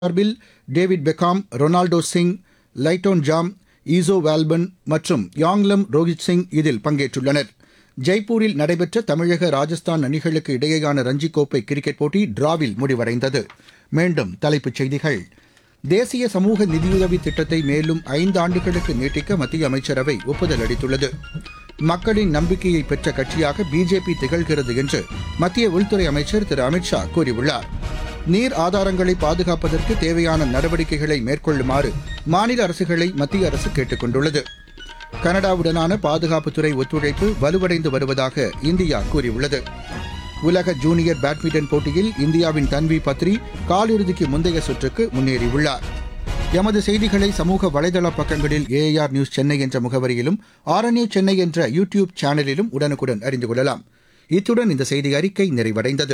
சார்பில் David Beckham Ronaldo Singh லைட்டோன் ஜாம் ஈசோ வால்பன் மற்றும் யாங்லம் ரோஹித் சிங் இதில் பங்கேற்றுள்ளனர் ஜெய்ப்பூரில் நடைபெற்ற தமிழக ராஜஸ்தான் அணிகளுக்கு இடையேயான ரஞ்சி கோப்பை கிரிக்கெட் போட்டி டிராவில் முடிவடைந்தது மீண்டும் தலைப்புச் செய்திகள் தேசிய சமூக நிதியுதவி திட்டத்தை மேலும் ஐந்து ஆண்டுகளுக்கு நீட்டிக்க மத்திய அமைச்சரவை ஒப்புதல் அளித்துள்ளது மக்களின் நம்பிக்கையை பெற்ற கட்சியாக பிஜேபி திகழ்கிறது என்று மத்திய உள்துறை அமைச்சர் திரு அமித்ஷா கூறியுள்ளார் நீர் ஆதாரங்களை பாதுகாப்பதற்கு தேவையான நடவடிக்கைகளை மேற்கொள்ளுமாறு மாநில அரசுகளை மத்திய அரசு கேட்டுக் கொண்டுள்ளது கனடாவுடனான பாதுகாப்புத்துறை ஒத்துழைப்பு வலுவடைந்து வருவதாக இந்தியா கூறியுள்ளது உலக ஜூனியர் பேட்மிண்டன் போட்டியில் இந்தியாவின் தன்வி பத்ரி காலிறுதிக்கு முந்தைய சுற்றுக்கு முன்னேறியுள்ளார் எமது செய்திகளை சமூக வலைதள பக்கங்களில் ஏஆர் நியூஸ் சென்னை என்ற முகவரியிலும் ஆர்என்ஏ சென்னை என்ற யூ டியூப் சேனலிலும் உடனுக்குடன் அறிந்து கொள்ளலாம் இத்துடன் இந்த செய்தி அறிக்கை நிறைவடைந்தது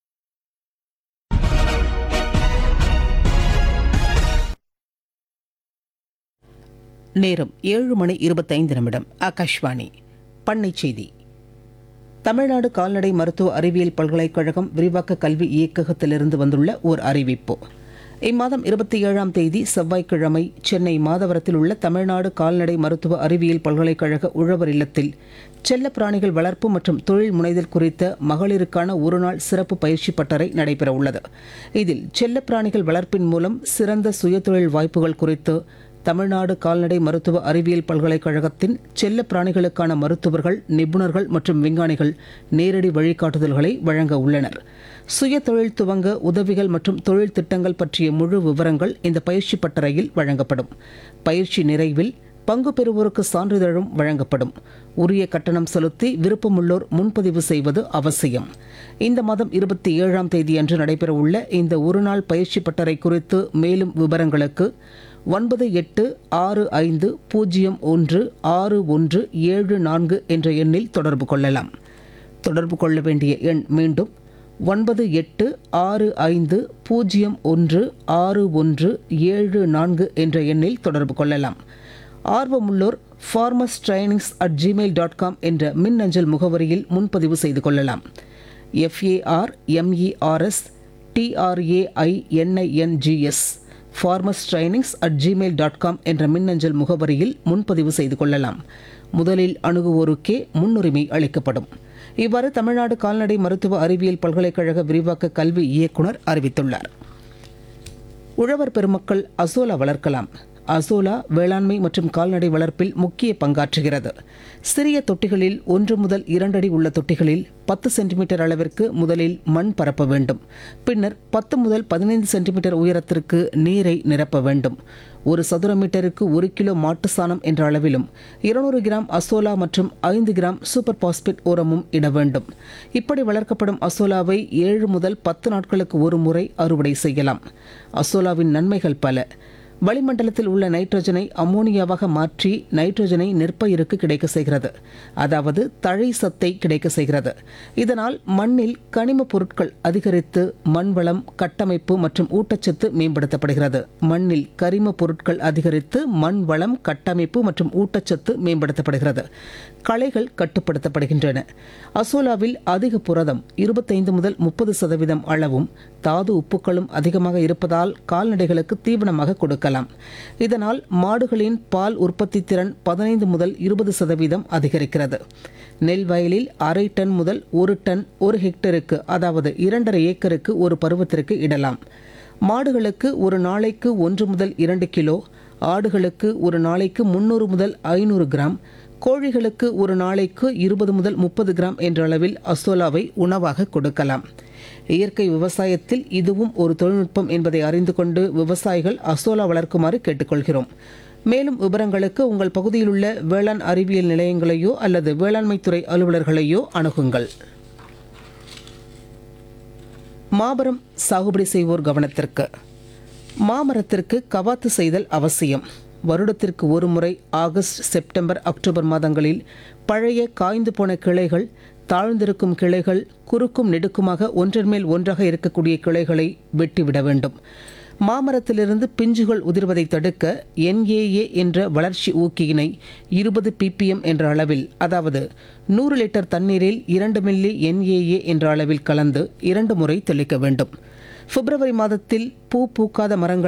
நேரம் ஏழு மணி இருபத்தைந்து நிமிடம் ஆகாஷ்வாணி பண்ணை செய்தி தமிழ்நாடு கால்நடை மருத்துவ அறிவியல் பல்கலைக்கழகம் விரிவாக்க கல்வி இயக்ககத்திலிருந்து வந்துள்ள ஓர் அறிவிப்பு இம்மாதம் இருபத்தி ஏழாம் தேதி செவ்வாய்க்கிழமை சென்னை மாதவரத்தில் உள்ள தமிழ்நாடு கால்நடை மருத்துவ அறிவியல் பல்கலைக்கழக உழவர் இல்லத்தில் செல்ல பிராணிகள் வளர்ப்பு மற்றும் தொழில் முனைதல் குறித்த மகளிருக்கான ஒருநாள் சிறப்பு பயிற்சி பட்டறை நடைபெறவுள்ளது இதில் செல்ல பிராணிகள் வளர்ப்பின் மூலம் சிறந்த சுயதொழில் வாய்ப்புகள் குறித்து தமிழ்நாடு கால்நடை மருத்துவ அறிவியல் பல்கலைக்கழகத்தின் செல்ல பிராணிகளுக்கான மருத்துவர்கள் நிபுணர்கள் மற்றும் விஞ்ஞானிகள் நேரடி வழிகாட்டுதல்களை வழங்க உள்ளனர் சுய தொழில் துவங்க உதவிகள் மற்றும் தொழில் திட்டங்கள் பற்றிய முழு விவரங்கள் இந்த பயிற்சி பட்டறையில் வழங்கப்படும் பயிற்சி நிறைவில் பங்கு பெறுவோருக்கு சான்றிதழும் வழங்கப்படும் உரிய கட்டணம் செலுத்தி விருப்பமுள்ளோர் முன்பதிவு செய்வது அவசியம் இந்த மாதம் இருபத்தி ஏழாம் தேதியன்று நடைபெறவுள்ள இந்த ஒருநாள் பயிற்சி பட்டறை குறித்து மேலும் விவரங்களுக்கு ஒன்பது எட்டு ஆறு ஐந்து பூஜ்ஜியம் ஒன்று ஆறு ஒன்று ஏழு நான்கு என்ற எண்ணில் தொடர்பு கொள்ளலாம் தொடர்பு கொள்ள வேண்டிய எண் மீண்டும் ஒன்பது எட்டு ஆறு ஐந்து பூஜ்ஜியம் ஒன்று ஆறு ஒன்று ஏழு நான்கு என்ற எண்ணில் தொடர்பு கொள்ளலாம் ஆர்வமுள்ளோர் ஃபார்மஸ் trainings at Gmail dot com என்ற மின்னஞ்சல் முகவரியில் முன்பதிவு செய்து கொள்ளலாம் FAR MERS டிஆர்ஏஐஎன்ஐஎன்ஜிஎஸ் ஃபார்மஸ் trainings at Gmail dot com என்ற மின்னஞ்சல் முகவரியில் முன்பதிவு செய்து கொள்ளலாம் முதலில் அணுகுவோருக்கே முன்னுரிமை அளிக்கப்படும் இவ்வாறு தமிழ்நாடு கால்நடை மருத்துவ அறிவியல் பல்கலைக்கழக விரிவாக்க கல்வி இயக்குனர் அறிவித்துள்ளார் உழவர் பெருமக்கள் அசோலா வளர்க்கலாம் அசோலா வேளாண்மை மற்றும் கால்நடை வளர்ப்பில் முக்கிய பங்காற்றுகிறது சிறிய தொட்டிகளில் ஒன்று முதல் இரண்டடி உள்ள தொட்டிகளில் பத்து சென்டிமீட்டர் அளவிற்கு முதலில் மண் பரப்ப வேண்டும் பின்னர் பத்து முதல் பதினைந்து சென்டிமீட்டர் உயரத்திற்கு நீரை நிரப்ப வேண்டும் ஒரு சதுர மீட்டருக்கு ஒரு கிலோ மாட்டு சாணம் என்ற அளவிலும் இருநூறு கிராம் அசோலா மற்றும் ஐந்து கிராம் சூப்பர் பாஸ்பேட் உரமும் இட வேண்டும் இப்படி வளர்க்கப்படும் அசோலாவை ஏழு முதல் பத்து நாட்களுக்கு ஒரு முறை அறுவடை செய்யலாம் அசோலாவின் நன்மைகள் பல வளிமண்டலத்தில் உள்ள நைட்ரஜனை அமோனியாவாக மாற்றி நைட்ரஜனை நெற்பயிருக்கு கிடைக்க செய்கிறது அதாவது தழை சத்தை கிடைக்க செய்கிறது இதனால் மண்ணில் கனிம பொருட்கள் அதிகரித்து மண் வளம் கட்டமைப்பு மற்றும் ஊட்டச்சத்து மேம்படுத்தப்படுகிறது மண்ணில் கரிம பொருட்கள் அதிகரித்து மண் வளம் கட்டமைப்பு மற்றும் ஊட்டச்சத்து மேம்படுத்தப்படுகிறது களைகள் கட்டுப்படுத்தப்படுகின்றன அசோலாவில் அதிக புரதம் இருபத்தைந்து முதல் முப்பது சதவீதம் அளவும் தாது உப்புக்களும் அதிகமாக இருப்பதால் கால்நடைகளுக்கு தீவனமாக கொடுக்கலாம் இதனால் மாடுகளின் பால் உற்பத்தி திறன் பதினைந்து முதல் இருபது சதவீதம் அதிகரிக்கிறது நெல் வயலில் அரை டன் முதல் ஒரு டன் ஒரு ஹெக்டருக்கு அதாவது இரண்டரை ஏக்கருக்கு ஒரு பருவத்திற்கு இடலாம் மாடுகளுக்கு ஒரு நாளைக்கு ஒன்று முதல் இரண்டு கிலோ ஆடுகளுக்கு ஒரு நாளைக்கு முன்னூறு முதல் ஐநூறு கிராம் கோழிகளுக்கு ஒரு நாளைக்கு இருபது முதல் முப்பது கிராம் என்ற அளவில் அசோலாவை உணவாக கொடுக்கலாம் இயற்கை விவசாயத்தில் இதுவும் ஒரு தொழில்நுட்பம் என்பதை அறிந்து கொண்டு விவசாயிகள் அசோலா வளர்க்குமாறு கேட்டுக்கொள்கிறோம் மேலும் விவரங்களுக்கு உங்கள் பகுதியில் உள்ள வேளாண் அறிவியல் நிலையங்களையோ அல்லது வேளாண்மைத்துறை அலுவலர்களையோ அணுகுங்கள் மாபெரும் சாகுபடி செய்வோர் கவனத்திற்கு மாமரத்திற்கு கவாத்து செய்தல் அவசியம் வருடத்திற்கு ஒரு முறை ஆகஸ்ட் செப்டம்பர் அக்டோபர் மாதங்களில் பழைய காய்ந்து போன கிளைகள் தாழ்ந்திருக்கும் கிளைகள் குறுக்கும் நெடுக்குமாக ஒன்றன் மேல் ஒன்றாக இருக்கக்கூடிய கிளைகளை வெட்டிவிட வேண்டும் மாமரத்திலிருந்து பிஞ்சுகள் உதிர்வதை தடுக்க என்ஏஏ என்ற வளர்ச்சி ஊக்கியினை இருபது பிபிஎம் என்ற அளவில் அதாவது நூறு லிட்டர் தண்ணீரில் இரண்டு மில்லி என்ஏஏ என்ற அளவில் கலந்து இரண்டு முறை தெளிக்க வேண்டும் பிப்ரவரி மாதத்தில் பூ பூக்காத மரங்கள்